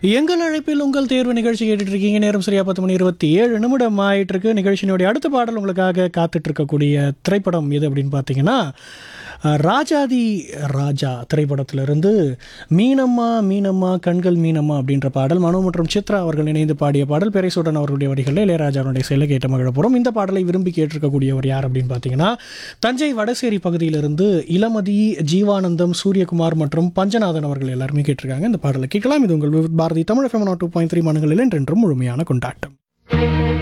எங்கள் அழைப்பில் உங்கள் தேர்வு நிகழ்ச்சி கேட்டுட்டு இருக்கீங்க நேரம் சரியா பத்து மணி இருபத்தி ஏழு நிமிடம் ஆயிட்டு இருக்கு நிகழ்ச்சியினுடைய அடுத்த பாடல் உங்களுக்காக காத்துட்டு இருக்கக்கூடிய திரைப்படம் எது அப்படின்னு பார்த்தீங்கன்னா அஹ், ராஜாதி ராஜா திரைப்படத்திலிருந்து மீனம்மா மீனம்மா கண்கள் மீனம்மா அப்படின்ற பாடல் மனோ மற்றும் சித்ரா அவர்கள் இணைந்து பாடிய பாடல் பெரைசூடன் அவர்களுடைய வரிகளில் இளையராஜாவுடைய செயலை கேட்ட மகிழ போகிறோம் இந்த பாடலை விரும்பி கேட்டிருக்கக்கூடியவர் யார் அப்படின்னு பார்த்தீங்கன்னா தஞ்சை வடசேரி பகுதியிலிருந்து இளமதி ஜீவானந்தம் சூரியகுமார் மற்றும் பஞ்சநாதன் அவர்கள் எல்லாருமே கேட்டிருக்காங்க இந்த பாடலை கேட்கலாம் இது உங்கள் பாரதி தமிழ் ஃபெமனா டூ பாயிண்ட் த்ரீ மனங்களில் என்றென்றும் முழுமையான கொண்டாட்டம்